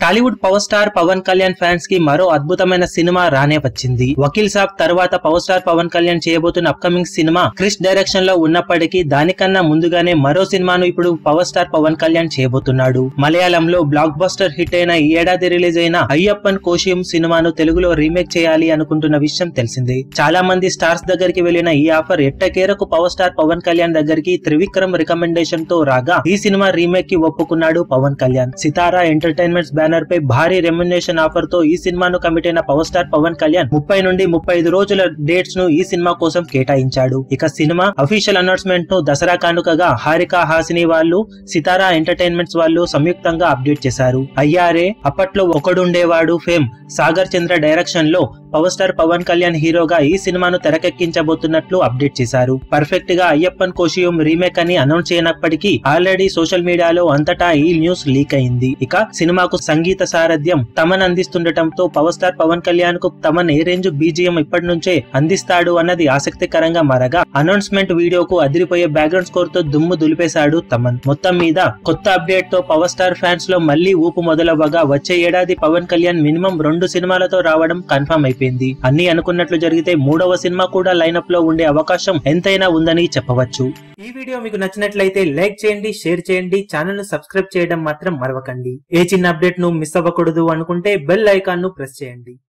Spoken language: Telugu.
Tollywood power star Pawan Kalyan fans కి మరో అద్భుతమైన సినిమా రానే వచ్చింది వకీల్ సాబ్ తర్వాత పవర్ స్టార్ పవన్ కళ్యాణ్ చేయబోతున్న అప్కమింగ్ సినిమా క్రిష్ డైరెక్షన్ లో ఉన్నప్పటికీ దానికన్నా ముందుగానే మరో సినిమాను ఇప్పుడు పవర్ స్టార్ పవన్ కళ్యాణ్ చేయబోతున్నాడు మలయాళంలో బ్లాక్ బస్టర్ హిట్ అయిన ఈ ఏడాది రిలీజ్ అయిన అయ్యప్పన్ కోశియం సినిమాను తెలుగులో రీమేక్ చేయాలి అనుకుంటున్న విషయం తెలిసిందే చాలా మంది స్టార్స్ దగ్గరికి వెళ్లిన ఈ ఆఫర్ ఎట్టకేరకు పవర్ స్టార్ పవన్ కళ్యాణ్ దగ్గరికి త్రివిక్రమ్ రికమెండేషన్ తో రాగా ఈ సినిమా రీమేక్ కి ఒప్పుకున్నాడు పవన్ కళ్యాణ్ సితారా ఎంటర్టైన్మెంట్స్ బ్యానర్ పై భారీ రెమ్యునేషన్ ఆఫర్ తో ఈ సినిమాను కమిట్ అయిన పవర్ స్టార్ పవన్ కళ్యాణ్ ముప్పై నుండి ముప్పై ఐదు రోజుల డేట్స్ ను ఈ సినిమా కోసం కేటాయించాడు ఇక సినిమా అఫీషియల్ అనౌన్స్మెంట్ ను దసరా కానుకగా హారిక హాసిని వాళ్ళు సితారా ఎంటర్టైన్మెంట్స్ వాళ్ళు సంయుక్తంగా అప్డేట్ చేశారు అయ్యారే అప్పట్లో ఒకడుండేవాడు ఫేమ్ సాగర్ చంద్ర డైరెక్షన్ లో పవర్ స్టార్ పవన్ కళ్యాణ్ హీరోగా ఈ సినిమాను తెరకెక్కించబోతున్నట్లు అప్డేట్ చేశారు పర్ఫెక్ట్ గా అయ్యప్పన్ కోశియం రీమేక్ అని అనౌన్స్ చేయనప్పటికీ ఆల్రెడీ సోషల్ మీడియాలో అంతటా ఈ న్యూస్ లీక్ అయింది ఇక సినిమాకు సంగీత సారథ్యం తమన్ అందిస్తుండటంతో పవర్ స్టార్ పవన్ కళ్యాణ్ కు తమన్ ఏ రేంజ్ బీజిఎం ఇప్పటి నుంచే అందిస్తాడు అన్నది ఆసక్తికరంగా మారగా అనౌన్స్మెంట్ వీడియోకు అదిరిపోయే బ్యాక్గ్రౌండ్ స్కోర్ తో దుమ్ము దులిపేశాడు తమన్ మొత్తం మీద కొత్త అప్డేట్ తో పవర్ స్టార్ ఫ్యాన్స్ లో మళ్లీ ఊపు మొదలవ్వగా వచ్చే ఏడాది పవన్ కళ్యాణ్ మినిమం రెండు సినిమాలతో రావడం కన్ఫర్మ్ అయిపోయింది అన్ని అనుకున్నట్లు జరిగితే మూడవ సినిమా కూడా లైనప్ లో ఉండే అవకాశం ఎంతైనా ఉందని చెప్పవచ్చు ఈ వీడియో మీకు నచ్చినట్లయితే లైక్ చేయండి షేర్ చేయండి ఛానల్ ను సబ్స్క్రైబ్ చేయడం మాత్రం మరవకండి ఏ చిన్న అప్డేట్ ను మిస్ అవ్వకూడదు అనుకుంటే బెల్ ఐకాన్ ను ప్రెస్ చేయండి